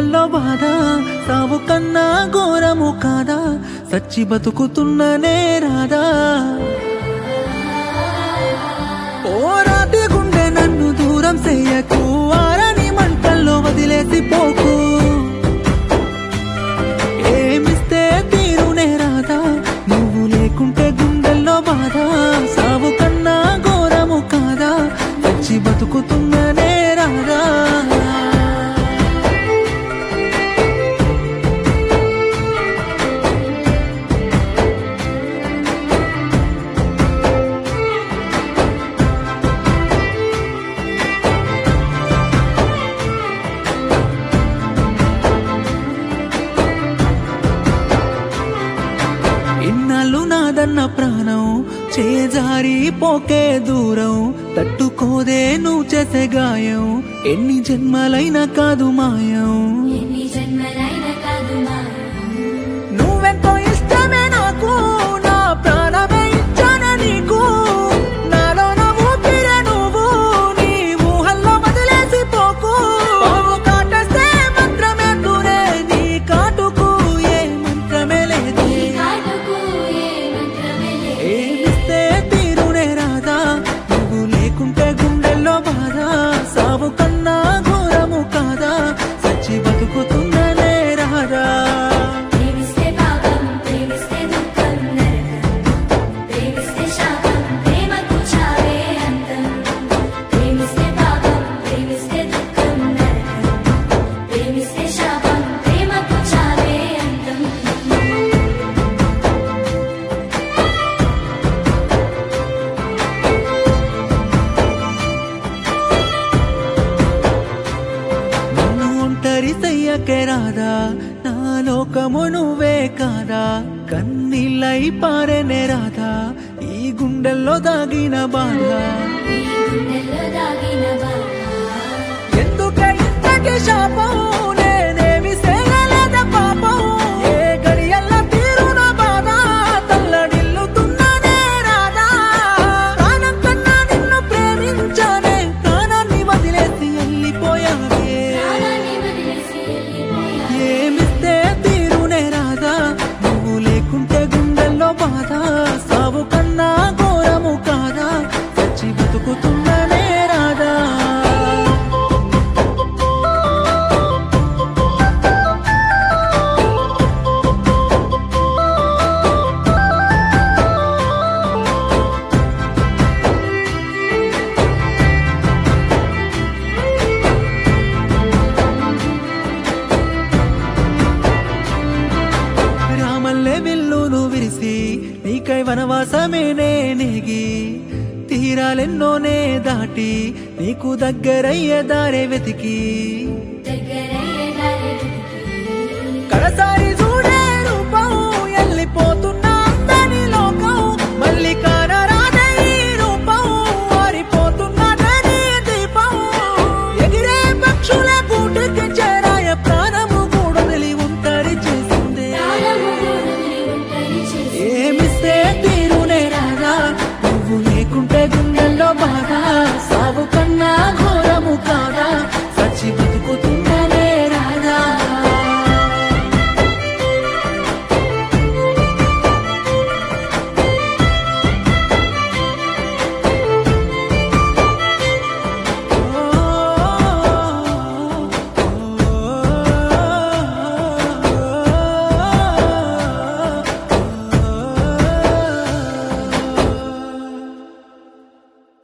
గుండెల్లో బాధ సావు కన్నా ఘోరము కాదా సచ్చి బతుకుతున్ననే రాదా ఓ రాతి గుండె నన్ను దూరం చెయ్యకు ఆరని మంటల్లో వదిలేసి పోకు ఏమిస్తే తీరునే రాదా నువ్వు లేకుంటే గుండెల్లో బాధ సావు కన్నా ఘోరము కాదా వచ్చి బతుకుతున్ననే రాదా ఇన్నాళ్ళు నాదన్న ప్రాణం చేజారి పోకే దూరం తట్టుకోదే నువ్వు చేసే గాయం ఎన్ని జన్మలైనా కాదు మాయం ఎన్ని జన్మలైన కాదు మా నువ్వెంతో ఇష్టమే నాకు నా ప్రాణమే ఇచ్చానే నీకు నాలో నా ఊపిరే నువ్వు నీ ఊహల్లో వదిలేసి పోకు పాము కాటేస్తే మంత్రమే దూరే నీ కాటుకు ఏ మంత్రమే లేదు ఈ కాటుకు ఏ మంత్రమే లేదు. ఏమిస్తే తీరునే రాదా నువ్వు లేకుంటే గుండెల్లో బాధ సావు కన్నా ఘోరము కాదా సచ్చి బతుకుతుందనే రాదా ప్రేమిస్తే పాపం ప్రేమిస్తే దుఃఖం నరకం ప్రేమిస్తే శాపం ప్రేమకు చావే అంతం ప్రేమిస్తే పాపం ప్రేమిస్తే దుఃఖం నరకం ప్రేమిస్తే శాపం ప్రేమకు చావే అంతం నన్ను ఒంటరి చెయ్యకే రాదా నా లోకము నువ్వే కాదా కన్నీళ్ళై పారేనే రాదా ఈ గుండెల్లో దాగిన బాధ ఈ గుండెల్లో దాగిన బాధ ఎందుకే ఇంతకి శాపం నేనేమి చేయలేద పాపం ఏ గడియల్ల తీరున బాధ తల్లడిల్లుతున్ననే రాదా ప్రాణం కన్నా నిన్ను ప్రేమించానే ప్రాణాన్ని వదిలేసి వెళ్ళిపోయావే ప్రాణాన్ని వదిలేసి వెళ్ళిపోయా ఏమిస్తే తీరునే రాదా నువ్వు లేకుంటే గుండెల్లో బాధ సావు కన్నా ఘోరము కాదా చచ్చి బతుకుతుందనే రాదా రామల్లే విల్లును విరిసి నీకై వనవాసమే నేనేగి తీరాలెన్నోనే దాటి నీకు దగ్గరయ్యే దారే వెతికి దగ్గరయ్యే దారి వెతికి కడసారి చూడే రూపం వెళ్ళిపోతూ